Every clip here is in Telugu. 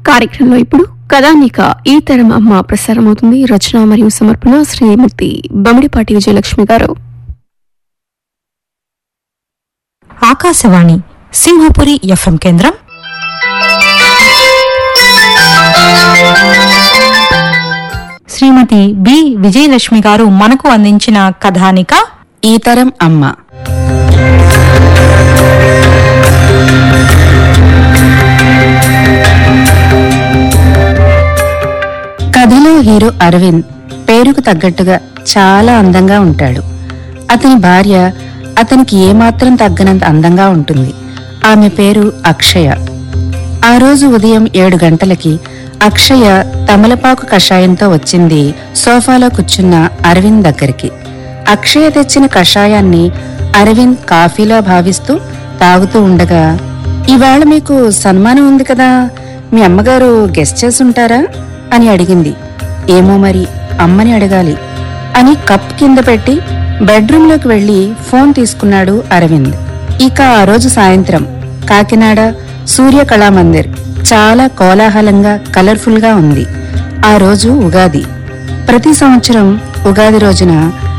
కార్యక్రమంలో ఇప్పుడు కథానిక ఈ తరం అమ్మ ప్రసారమవుతుంది రచన మరియు సమర్పణ శ్రీమతి బమిడిపాటి విజయలక్ష్మి గారు ఆకాశవాణి సింహపురి ఎఫ్ఎం కేంద్రం శ్రీమతి బి విజయలక్ష్మి గారు మనకు అందించిన కథానిక ఈ తరం అమ్మ కథలో హీరో అరవింద్ పేరుకు తగ్గట్టుగా చాలా అందంగా ఉంటాడు అతని భార్య అతనికి ఏమాత్రం తగ్గనంత అందంగా ఉంటుంది ఆమె పేరు అక్షయ ఆ రోజు ఉదయం ఏడు గంటలకి అక్షయ తమలపాకు కషాయంతో వచ్చింది సోఫాలో కూర్చున్న అరవింద్ దగ్గరికి అక్షయ తెచ్చిన కషాయాన్ని అరవింద్ కాఫీలా భావిస్తూ తాగుతూ ఉండగా ఇవాళ మీకు సన్మానం ఉంది కదా మీ అమ్మగారు గెస్ట్ చేసుంటారా అని అడిగింది ఏమో మరి అమ్మని అడగాలి అని కప్ కింద పెట్టి బెడ్రూంలోకి వెళ్లి ఫోన్ తీసుకున్నాడు అరవింద్ ఇక ఆ రోజు సాయంత్రం కాకినాడ సూర్య కళామందిర్ చాలా కోలాహలంగా కలర్ఫుల్ గా ఉంది ఆ రోజు ఉగాది ప్రతి సంవత్సరం ఉగాది రోజున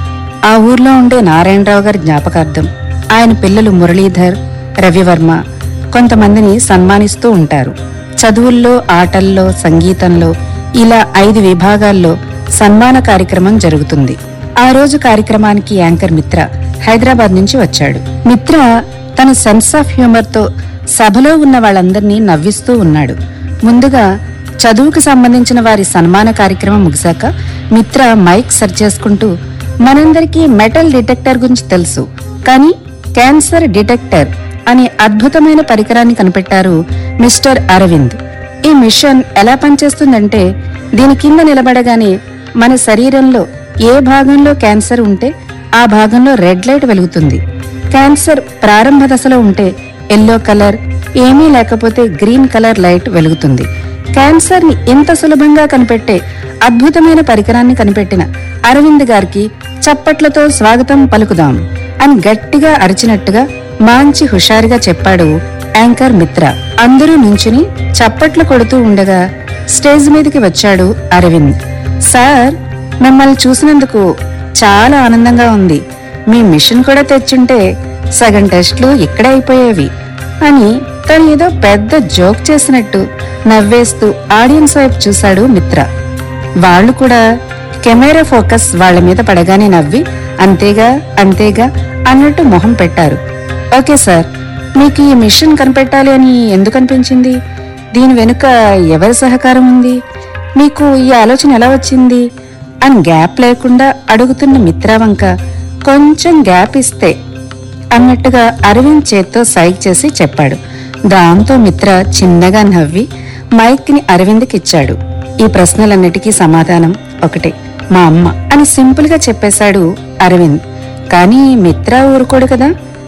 ఆ ఊర్లో ఉండే నారాయణరావు గారి జ్ఞాపకార్థం ఆయన పిల్లలు మురళీధర్ రవివర్మ కొంతమందిని సన్మానిస్తూ ఉంటారు చదువుల్లో ఆటల్లో సంగీతంలో ఇలా ఐదు విభాగాల్లో సన్మాన కార్యక్రమం జరుగుతుంది ఆ రోజు కార్యక్రమానికి యాంకర్ మిత్ర హైదరాబాద్ నుంచి వచ్చాడు మిత్ర తన సెన్స్ ఆఫ్ హ్యూమర్ తో సభలో ఉన్న వాళ్ళందర్నీ నవ్విస్తూ ఉన్నాడు ముందుగా చదువుకు సంబంధించిన వారి సన్మాన కార్యక్రమం ముగిశాక మిత్ర మైక్ సర్చ్ చేసుకుంటూ మనందరికీ మెటల్ డిటెక్టర్ గురించి తెలుసు కానీ క్యాన్సర్ డిటెక్టర్ అనే అద్భుతమైన పరికరాన్ని కనిపెట్టారు మిస్టర్ అరవింద్ ఈ మిషన్ ఎలా పనిచేస్తుందంటే దీని కింద నిలబడగానే మన శరీరంలో ఏ భాగంలో క్యాన్సర్ ఉంటే ఆ భాగంలో రెడ్ లైట్ వెలుగుతుంది క్యాన్సర్ ప్రారంభ దశలో ఉంటే ఎల్లో కలర్ ఏమీ లేకపోతే గ్రీన్ కలర్ లైట్ వెలుగుతుంది క్యాన్సర్ ని ఇంత సులభంగా కనిపెట్టే అద్భుతమైన పరికరాన్ని కనిపెట్టిన అరవింద్ గారికి చప్పట్లతో స్వాగతం పలుకుదాం అని గట్టిగా అరిచినట్టుగా మాంచి హుషారుగా చెప్పాడు యాంకర్ మిత్ర అందరూ నుంచుని చప్పట్లు కొడుతూ ఉండగా స్టేజ్ మీదకి వచ్చాడు అరవింద్ సార్ మిమ్మల్ని చూసినందుకు చాలా ఆనందంగా ఉంది మీ మిషన్ కూడా తెచ్చుంటే సగం టెస్ట్లు ఇక్కడే అయిపోయేవి అని తను ఏదో పెద్ద జోక్ చేసినట్టు నవ్వేస్తూ ఆడియన్స్ వైపు చూశాడు మిత్ర వాళ్ళు కూడా కెమెరా ఫోకస్ వాళ్ళ మీద పడగానే నవ్వి అంతేగా అంతేగా అన్నట్టు మొహం పెట్టారు ఓకే సార్ మీకు ఈ మిషన్ కనిపెట్టాలి అని ఎందుకు అనిపించింది దీని వెనుక ఎవరి సహకారం ఉంది మీకు ఈ ఆలోచన ఎలా వచ్చింది అని గ్యాప్ లేకుండా అడుగుతున్న మిత్ర వంక కొంచెం గ్యాప్ ఇస్తే అన్నట్టుగా అరవింద్ చేత్తో సైగ్ చేసి చెప్పాడు దాంతో మిత్ర చిన్నగా నవ్వి మైక్ ని అరవింద్కి ఇచ్చాడు ఈ ప్రశ్నలన్నిటికీ సమాధానం ఒకటే మా అమ్మ అని సింపుల్ గా చెప్పేశాడు అరవింద్ కానీ మిత్ర ఊరుకోడు కదా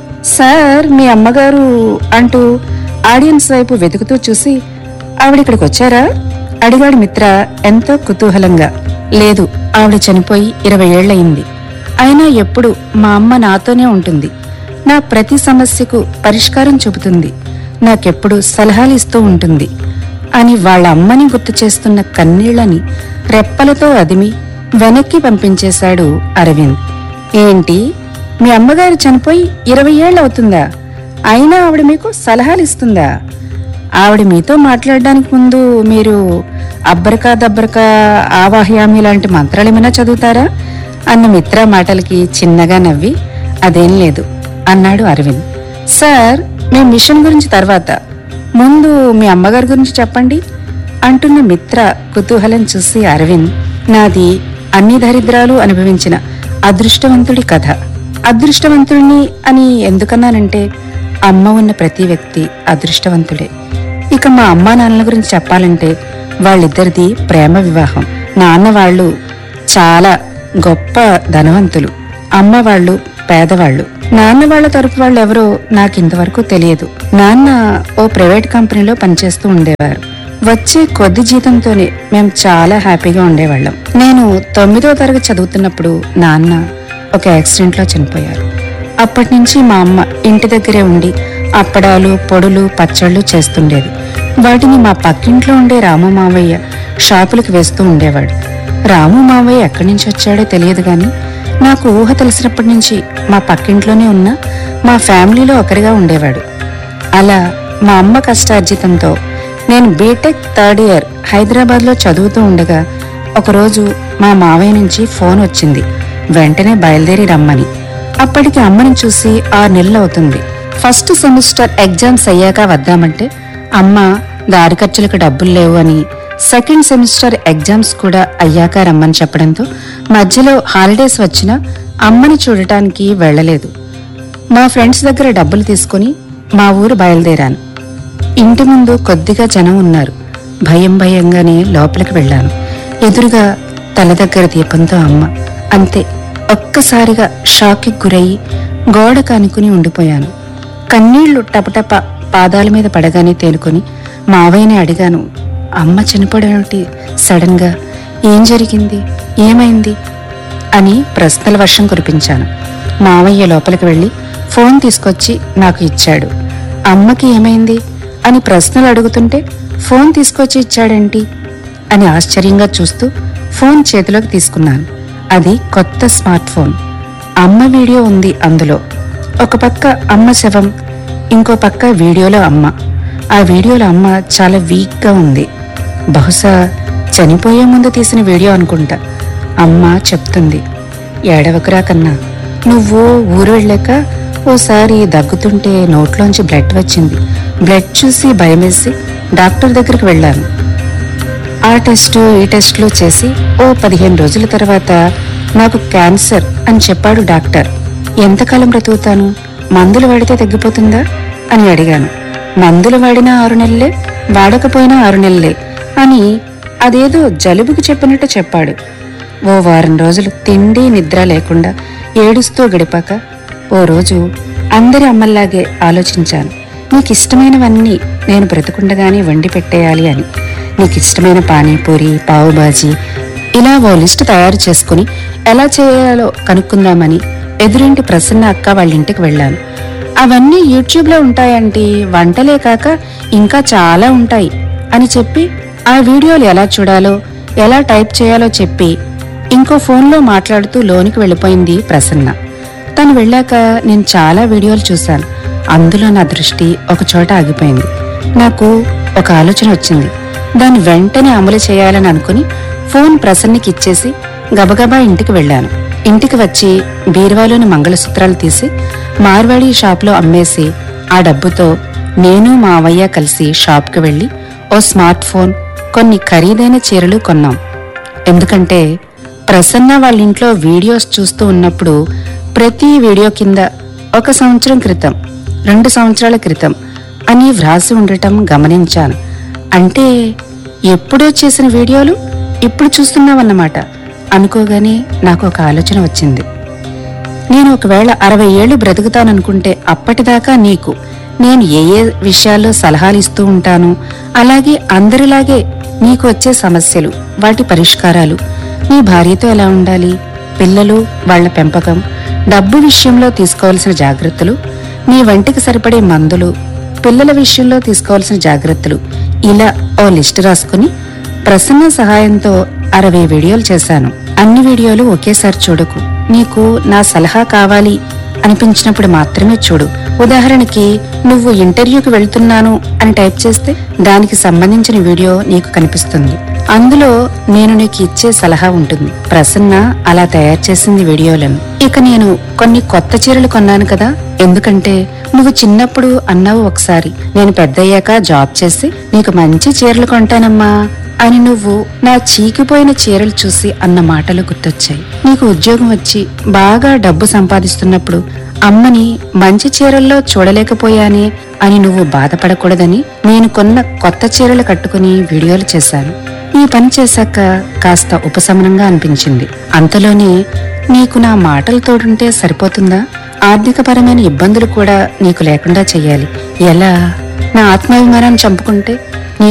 సార్ మీ అమ్మగారు అంటూ ఆడియన్స్ వైపు వెతుకుతూ చూసి ఆవిడ ఇక్కడికి వచ్చారా అడిగాడు మిత్ర ఎంతో కుతూహలంగా లేదు ఆవిడ చనిపోయి ఇరవై ఏళ్లయింది అయినా ఎప్పుడు మా అమ్మ నాతోనే ఉంటుంది నా ప్రతి సమస్యకు పరిష్కారం చూపుతుంది నాకెప్పుడు సలహాలు ఇస్తూ ఉంటుంది అని వాళ్ళ అమ్మని గుర్తు చేస్తున్న కన్నీళ్లని రెప్పలతో అదిమి వెనక్కి పంపించేశాడు అరవింద్ ఏంటి మీ అమ్మగారు చనిపోయి ఇరవై ఏళ్ళవుతుందా అయినా ఆవిడ మీకు సలహాలు ఇస్తుందా ఆవిడ మీతో మాట్లాడడానికి ముందు మీరు అబ్బరకా దబ్బరకా ఆవాహ్యామి లాంటి మంత్రాలు ఏమైనా చదువుతారా అన్న మిత్ర మాటలకి చిన్నగా నవ్వి అదేం లేదు అన్నాడు అరవింద్ సార్ మీ మిషన్ గురించి తర్వాత ముందు మీ అమ్మగారి గురించి చెప్పండి అంటున్న మిత్ర కుతూహలం చూసి అరవింద్ నాది అన్ని దరిద్రాలు అనుభవించిన అదృష్టవంతుడి కథ అదృష్టవంతుడిని అని ఎందుకన్నానంటే అమ్మ ఉన్న ప్రతి వ్యక్తి అదృష్టవంతుడే ఇక మా అమ్మా నాన్నల గురించి చెప్పాలంటే వాళ్ళిద్దరిది ప్రేమ వివాహం నాన్న వాళ్ళు చాలా గొప్ప ధనవంతులు అమ్మ వాళ్ళు పేదవాళ్ళు నాన్న వాళ్ళ తరపు వాళ్ళు ఎవరో నాకు ఇంతవరకు తెలియదు నాన్న ఓ ప్రైవేట్ కంపెనీలో పనిచేస్తూ ఉండేవారు వచ్చే కొద్ది జీతంతోనే మేము చాలా హ్యాపీగా ఉండేవాళ్ళం నేను తొమ్మిదో తరగతి చదువుతున్నప్పుడు నాన్న ఒక యాక్సిడెంట్ లో చనిపోయారు అప్పటి నుంచి మా అమ్మ ఇంటి దగ్గరే ఉండి అప్పడాలు పొడులు పచ్చళ్ళు చేస్తుండేది వాటిని మా పక్కింట్లో ఉండే రాము మావయ్య షాపులకు వేస్తూ ఉండేవాడు రాము మావయ్య ఎక్కడి నుంచి వచ్చాడో తెలియదు గాని నాకు ఊహ తెలిసినప్పటి నుంచి మా పక్కింట్లోనే ఉన్న మా ఫ్యామిలీలో ఒకరిగా ఉండేవాడు అలా మా అమ్మ కష్టార్జితంతో నేను బీటెక్ థర్డ్ ఇయర్ హైదరాబాద్లో చదువుతూ ఉండగా ఒకరోజు మా మావయ్య నుంచి ఫోన్ వచ్చింది వెంటనే బయలుదేరి రమ్మని అప్పటికి అమ్మని చూసి ఆరు నెలలు అవుతుంది ఫస్ట్ సెమిస్టర్ ఎగ్జామ్స్ అయ్యాక వద్దామంటే అమ్మ దారి ఖర్చులకు డబ్బులు లేవు అని సెకండ్ సెమిస్టర్ ఎగ్జామ్స్ కూడా అయ్యాక రమ్మని చెప్పడంతో మధ్యలో హాలిడేస్ వచ్చినా అమ్మని చూడటానికి వెళ్ళలేదు మా ఫ్రెండ్స్ దగ్గర డబ్బులు తీసుకుని మా ఊరు బయలుదేరాను ఇంటి ముందు కొద్దిగా జనం ఉన్నారు భయం భయంగానే లోపలికి వెళ్ళాను ఎదురుగా తల దగ్గర దీపంతో అమ్మ అంతే ఒక్కసారిగా షాక్కి గురయ్యి గోడ కానుకుని ఉండిపోయాను కన్నీళ్లు టపటప పాదాల మీద పడగానే తేలుకొని మావయ్యని అడిగాను అమ్మ చనిపోవడమేమిటి సడన్ గా ఏం జరిగింది ఏమైంది అని ప్రశ్నల వర్షం కురిపించాను మావయ్య లోపలికి వెళ్ళి ఫోన్ తీసుకొచ్చి నాకు ఇచ్చాడు అమ్మకి ఏమైంది అని ప్రశ్నలు అడుగుతుంటే ఫోన్ తీసుకొచ్చి ఇచ్చాడేంటి అని ఆశ్చర్యంగా చూస్తూ ఫోన్ చేతిలోకి తీసుకున్నాను అది కొత్త స్మార్ట్ ఫోన్ అమ్మ వీడియో ఉంది అందులో ఒక పక్క అమ్మ శవం ఇంకో పక్క వీడియోలో అమ్మ ఆ వీడియోలో అమ్మ చాలా వీక్గా ఉంది బహుశా చనిపోయే ముందు తీసిన వీడియో అనుకుంటా అమ్మ చెప్తుంది ఏడవకురా కన్నా నువ్వు ఊరు వెళ్ళాక ఓసారి దగ్గుతుంటే నోట్లోంచి బ్లడ్ వచ్చింది బ్లడ్ చూసి భయమేసి డాక్టర్ దగ్గరికి వెళ్ళాను ఆ టెస్ట్ ఈ టెస్ట్లు చేసి ఓ పదిహేను రోజుల తర్వాత నాకు క్యాన్సర్ అని చెప్పాడు డాక్టర్ ఎంతకాలం బ్రతుకుతాను మందులు వాడితే తగ్గిపోతుందా అని అడిగాను మందులు వాడినా ఆరు నెలలే వాడకపోయినా ఆరు నెలలే అని అదేదో జలుబుకి చెప్పినట్టు చెప్పాడు ఓ వారం రోజులు తిండి నిద్ర లేకుండా ఏడుస్తూ గడిపాక ఓ రోజు అందరి అమ్మల్లాగే ఆలోచించాను నీకు ఇష్టమైనవన్నీ నేను బ్రతుకుండగానే వండి పెట్టేయాలి అని నీకు ఇష్టమైన పానీపూరి పావుబాజీ ఇలా ఓ లిస్టు తయారు చేసుకుని ఎలా చేయాలో కనుక్కుందామని ఎదురింటి ప్రసన్న అక్క వాళ్ళ ఇంటికి వెళ్ళాను అవన్నీ యూట్యూబ్లో ఉంటాయంటే వంటలే కాక ఇంకా చాలా ఉంటాయి అని చెప్పి ఆ వీడియోలు ఎలా చూడాలో ఎలా టైప్ చేయాలో చెప్పి ఇంకో ఫోన్లో మాట్లాడుతూ లోనికి వెళ్ళిపోయింది ప్రసన్న తను వెళ్ళాక నేను చాలా వీడియోలు చూశాను అందులో నా దృష్టి ఒక చోట ఆగిపోయింది నాకు ఒక ఆలోచన వచ్చింది దాన్ని వెంటనే అమలు చేయాలని అనుకుని ఫోన్ ప్రసన్నకి ఇచ్చేసి గబగబా ఇంటికి వెళ్ళాను ఇంటికి వచ్చి బీరువాలోని మంగళసూత్రాలు తీసి మార్వాడి షాప్లో అమ్మేసి ఆ డబ్బుతో నేను మా అవయ్య కలిసి షాప్కి వెళ్ళి ఓ స్మార్ట్ ఫోన్ కొన్ని ఖరీదైన చీరలు కొన్నాం ఎందుకంటే ప్రసన్న వాళ్ళ ఇంట్లో వీడియోస్ చూస్తూ ఉన్నప్పుడు ప్రతి వీడియో కింద ఒక సంవత్సరం క్రితం రెండు సంవత్సరాల క్రితం అని వ్రాసి ఉండటం గమనించాను అంటే ఎప్పుడో చేసిన వీడియోలు ఇప్పుడు చూస్తున్నావన్నమాట అనుకోగానే నాకు ఒక ఆలోచన వచ్చింది నేను ఒకవేళ అరవై ఏళ్ళు బ్రతుకుతాననుకుంటే అప్పటిదాకా నీకు నేను ఏ ఏ విషయాల్లో సలహాలు ఇస్తూ ఉంటాను అలాగే అందరిలాగే నీకు వచ్చే సమస్యలు వాటి పరిష్కారాలు నీ భార్యతో ఎలా ఉండాలి పిల్లలు వాళ్ళ పెంపకం డబ్బు విషయంలో తీసుకోవాల్సిన జాగ్రత్తలు నీ వంటికి సరిపడే మందులు పిల్లల విషయంలో తీసుకోవాల్సిన జాగ్రత్తలు ఇలా ఓ లిస్ట్ రాసుకుని ప్రసన్న సహాయంతో అరవై వీడియోలు చేశాను అన్ని వీడియోలు ఒకేసారి చూడకు నీకు నా సలహా కావాలి అనిపించినప్పుడు మాత్రమే చూడు ఉదాహరణకి నువ్వు ఇంటర్వ్యూకి వెళ్తున్నాను అని టైప్ చేస్తే దానికి సంబంధించిన వీడియో నీకు కనిపిస్తుంది అందులో నేను నీకు ఇచ్చే సలహా ఉంటుంది ప్రసన్న అలా తయారు చేసింది వీడియోలను ఇక నేను కొన్ని కొత్త చీరలు కొన్నాను కదా ఎందుకంటే నువ్వు చిన్నప్పుడు అన్నావు ఒకసారి నేను పెద్దయ్యాక జాబ్ చేసి నీకు మంచి చీరలు కొంటానమ్మా అని నువ్వు నా చీకిపోయిన చీరలు చూసి అన్న మాటలు గుర్తొచ్చాయి నీకు ఉద్యోగం వచ్చి బాగా డబ్బు సంపాదిస్తున్నప్పుడు అమ్మని మంచి చీరల్లో చూడలేకపోయానే అని నువ్వు బాధపడకూడదని నేను కొన్న కొత్త చీరలు కట్టుకుని వీడియోలు చేశాను ఈ పని చేశాక కాస్త ఉపశమనంగా అనిపించింది అంతలోనే నీకు నా మాటలు తోడుంటే సరిపోతుందా ఆర్థికపరమైన ఇబ్బందులు కూడా నీకు లేకుండా చెయ్యాలి ఎలా నా ఆత్మాభిమానాన్ని చంపుకుంటే